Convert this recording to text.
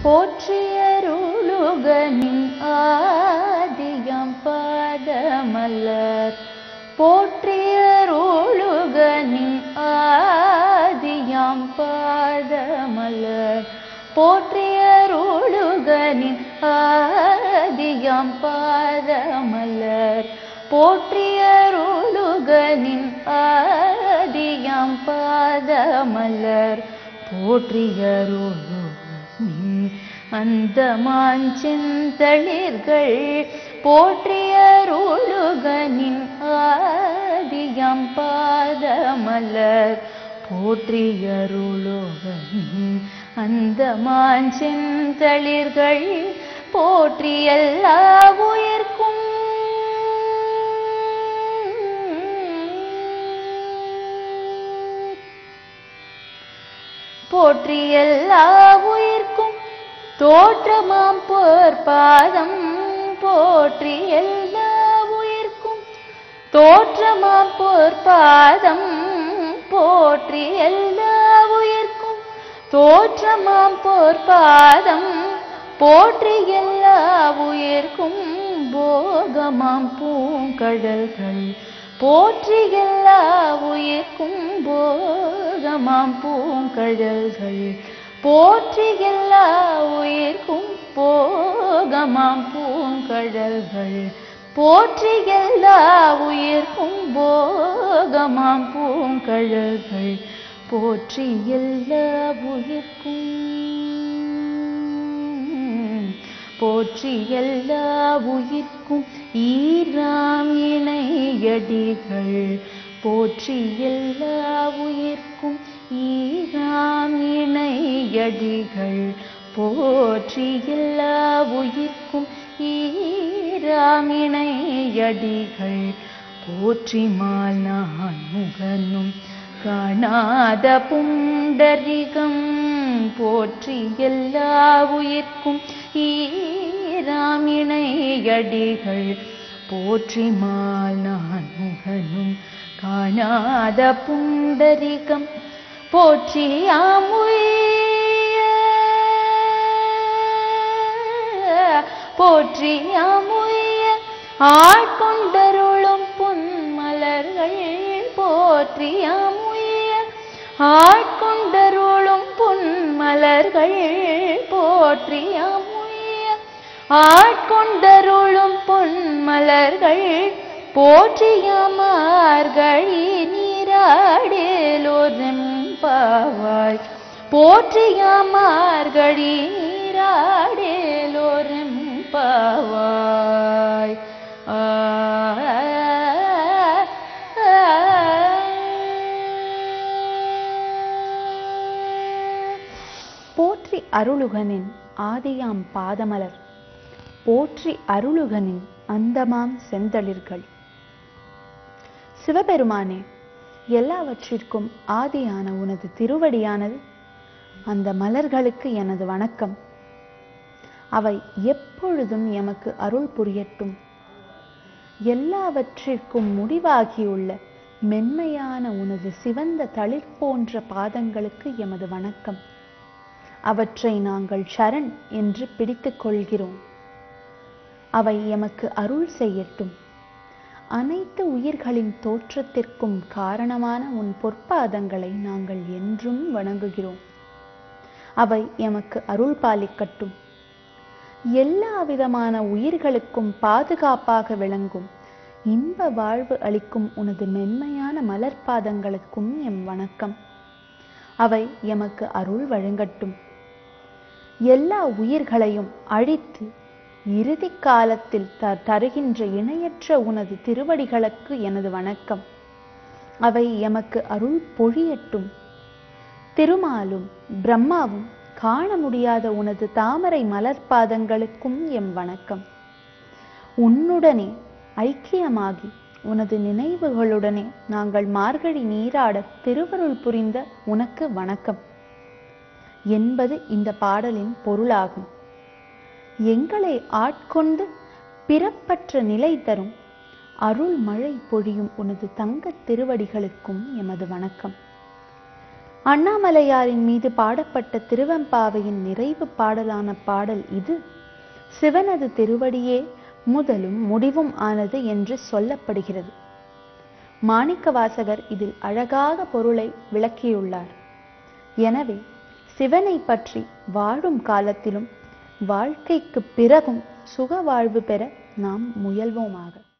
போற்றியருளுகனின் ஆதியம் பாதமலர் போற்றியருளுகனின் ஆதியம் பாதமலர் போற்றியருளுகனின் ஆதியம் பாதமலர் போற்றியருளுகனின் ஆதியம் பாதமலர் போற்றியருளுகனின் அந்த மாஞ்செந்தளிர்கள் போற்றியருளுகனின் ஆதியம் பாதமலர் போற்றியருளுகனின் அந்த மாஞ்செந்தளிர்கள் போற்றி எல்லா உயிர்க்கும் போற்றி எல்லா உயிர்க்கும் தோற்றமாம் போர் பாதம் போற்றி எல்லா உயிர்க்கும் தோற்றமாம் போர் பாதம் போற்றி எல்லா உயிர்க்கும் தோற்றமாம் போர் பாதம் போற்றி எல்லா உயிர்க்கும் போகமாம் பூங்கடல்கள் போற்றி எல்லா உயிர்க்கும் போகமாம் பூங்கடல்கள் போற்றி எல்லா உயிர்க்கும் போகமாம் பூங்கடல்கள் போற்றி எல்லா உயிர்க்கும் போகமாம் பூங்கடல்கள் போற்றி எல்லா உயிர்க்கும் போற்றி எல்லா உயிர்க்கும் ஈராம் இணையடிகள் போற்றி எல்லா உயிர்க்கும் ஈராம் இணையடிகள் போற்றி எல்லா உயிர்க்கும் ஈராம் இணையடிகள் போற்றி மால் நான் முகனும் காணாத புண்டரிகம் போற்றி எல்லா உயிர்க்கும் ஈராமிணையடிகள் போற்றி மால் நான் முகனும் காணாத புண்டரிகம் போற்றி ஆமுய போற்றி ஆமுய ஆட்கொண்டருளும் பொன்மலர்கள் போற்றி ஆமுய ஆட்கொண்டருளும் பொன்மலர்கள் போற்றி ஆமுய ஆட்கொண்டருளும் பொன்மலர்கள் போற்றியமார்கழி நீராடேலோதம் பாவாய் போற்றியமார்கழி நீராடேலோரம் பாவாய் ஆ போற்றி அருளுகனின் ஆதியாம் பாதமலர் போற்றி அருளுகனின் அந்தமாம் செந்தளிர்கள் சிவபெருமானே எல்லாவற்றிற்கும் ஆதியான உனது திருவடியானது அந்த மலர்களுக்கு எனது வணக்கம் அவை எப்பொழுதும் எமக்கு அருள் புரியட்டும் எல்லாவற்றிற்கும் முடிவாகியுள்ள மென்மையான உனது சிவந்த தளிர் போன்ற பாதங்களுக்கு எமது வணக்கம் அவற்றை நாங்கள் சரண் என்று பிடித்துக் கொள்கிறோம் அவை எமக்கு அருள் செய்யட்டும் அனைத்து உயிர்களின் தோற்றத்திற்கும் காரணமான உன் பொற்பாதங்களை நாங்கள் என்றும் வணங்குகிறோம் அவை எமக்கு அருள் பாலிக்கட்டும் எல்லா விதமான உயிர்களுக்கும் பாதுகாப்பாக விளங்கும் இன்ப வாழ்வு அளிக்கும் உனது மென்மையான மலர்பாதங்களுக்கும் எம் வணக்கம் அவை எமக்கு அருள் வழங்கட்டும் எல்லா உயிர்களையும் அழித்து இறுதி காலத்தில் த தருகின்ற இணையற்ற உனது திருவடிகளுக்கு எனது வணக்கம் அவை எமக்கு அருள் பொழியட்டும் திருமாலும் பிரம்மாவும் காண முடியாத உனது தாமரை மலர்பாதங்களுக்கும் எம் வணக்கம் உன்னுடனே ஐக்கியமாகி உனது நினைவுகளுடனே நாங்கள் மார்கழி நீராட திருவருள் புரிந்த உனக்கு வணக்கம் என்பது இந்த பாடலின் பொருளாகும் எங்களை ஆட்கொண்டு பிறப்பற்ற நிலை தரும் அருள் மழை பொழியும் உனது தங்கத் திருவடிகளுக்கும் எமது வணக்கம் அண்ணாமலையாரின் மீது பாடப்பட்ட திருவெம்பாவையின் நிறைவு பாடலான பாடல் இது சிவனது திருவடியே முதலும் முடிவும் ஆனது என்று சொல்லப்படுகிறது மாணிக்க வாசகர் இதில் அழகாக பொருளை விளக்கியுள்ளார் எனவே சிவனை பற்றி வாழும் காலத்திலும் வாழ்க்கைக்கு பிறகும் சுக வாழ்வு பெற நாம் முயல்வோமாக